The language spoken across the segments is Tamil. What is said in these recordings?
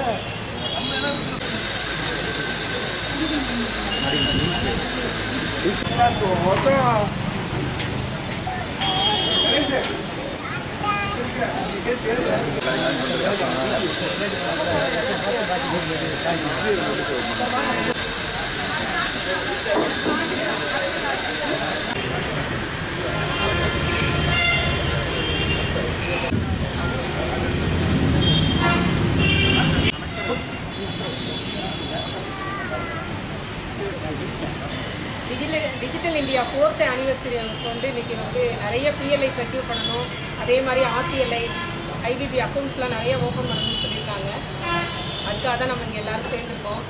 Digital digital India fourth anniversary வந்து இன்னைக்கு வந்து நிறைய பிஎல்ஐ கண்டினியூ பண்ணணும் அதே மாதிரி ஆர்பிஎல்ஐ ஐபிபி அக்கௌண்ட்ஸ்லாம் நிறைய ஓப்பன் பண்ணணும்னு சொல்லியிருக்காங்க அதுக்காக தான் நம்ம இங்கே எல்லாரும் சேர்ந்துருக்கோம்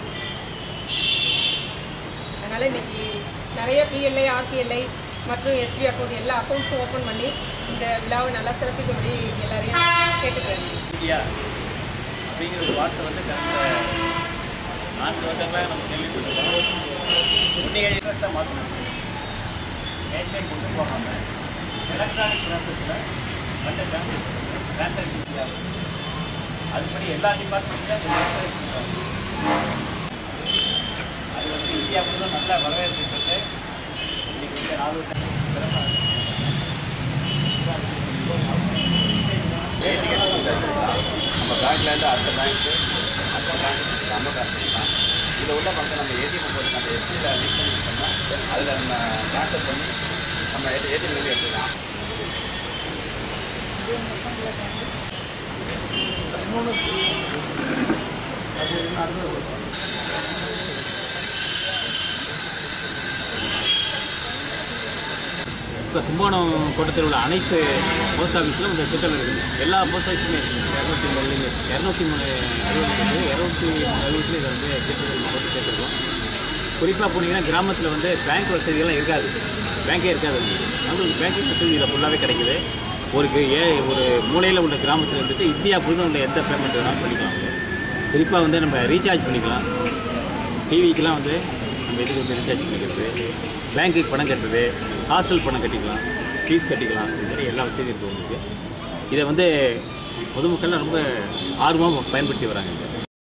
அதனால் இன்னைக்கு நிறைய பிஎல்ஐ ஆர்பிஎல்ஐ மற்றும் எஸ்பி அக்கௌண்ட் எல்லா அக்கௌண்ட்ஸும் ஓப்பன் பண்ணி இந்த விழாவை நல்லா சிறப்பிக்கும்படி எல்லாரையும் கேட்டுக்கிறேன் இந்தியா அப்படிங்கிற ஒரு வார்த்தை வந்து கடந்த நான்கு வருடங்களாக நம்ம கேள்விப்பட்டிருக்கோம் முன்னேற்றத்தை மாற்றணும் கேஷை கொண்டு போகாமல் எலக்ட்ரானிக் ப்ராசஸில் மற்ற டிரான்சாக்ஷன் இந்தியா அதுபடி எல்லா டிபார்ட்மெண்ட்லையும் அந்த டிரான்சாக்ஷன் அது வந்து இந்தியாவுக்கு தான் நல்ல வரவேற்பு பெற்று இன்னைக்கு வந்து நாலு வருஷம் சிறப்பாக நம்ம பேங்க்லேருந்து அடுத்த பேங்க்கு அடுத்த பேங்க்கு நம்ம பேங்க் தான் இதில் உள்ள பணத்தை நம்ம ஏடிஎம் போட்டு நம்ம எஸ்பியில் லிங்க் பண்ணி விட்டோம்னா அதில் நம்ம ட்ரான்ஸ்ஃபர் பண்ணி நம்ம ஏடிஎம்லேருந்து எடுத்துக்கலாம் இப்போ கும்பகோணம் கோட்டத்தில் உள்ள அனைத்து போஸ்ட் ஆஃபீஸிலும் இந்த திட்டம் இருக்குது எல்லா போஸ்ட் ஆஃபீஸுமே இருக்குது இரநூத்தி மூணு இரநூத்தி மூணு அலுவலகம் இரநூத்தி மூணு அலுவலகத்தில் இதை வந்து திட்டத்தில் போட்டு சேர்த்துருக்கோம் குறிப்பாக போனீங்கன்னா கிராமத்தில் வந்து பேங்க் வசதிகள்லாம் இருக்காது பேங்கே இருக்காது அவங்களுக்கு பேங்கிங் வசதி இதில் ஃபுல்லாகவே கிடைக்குது ஒரு கு- ஏ ஒரு மூலையில் உள்ள கிராமத்தில் இருந்துட்டு இந்தியா புரிதம் உள்ள எந்த பேமெண்ட் வேணாலும் பண்ணிக்கலாம் அவங்க குறிப்பாக வந்து நம்ம ரீசார்ஜ் பண்ணிக்கலாம் டிவிக்கெலாம் வந்து நம்ம இதுக்கு வந்து ரீசார்ஜ் பண்ணிக்கிறது பேங்க்குக்கு பணம் கட்டுறது ஹாஸ்டல் பணம் கட்டிக்கலாம் ஃபீஸ் கட்டிக்கலாம் இந்த மாதிரி எல்லா வசதியும் இருக்குது உங்களுக்கு இதை வந்து பொதுமக்கள்லாம் ரொம்ப ஆர்வமாக பயன்படுத்தி வராங்க இங்க.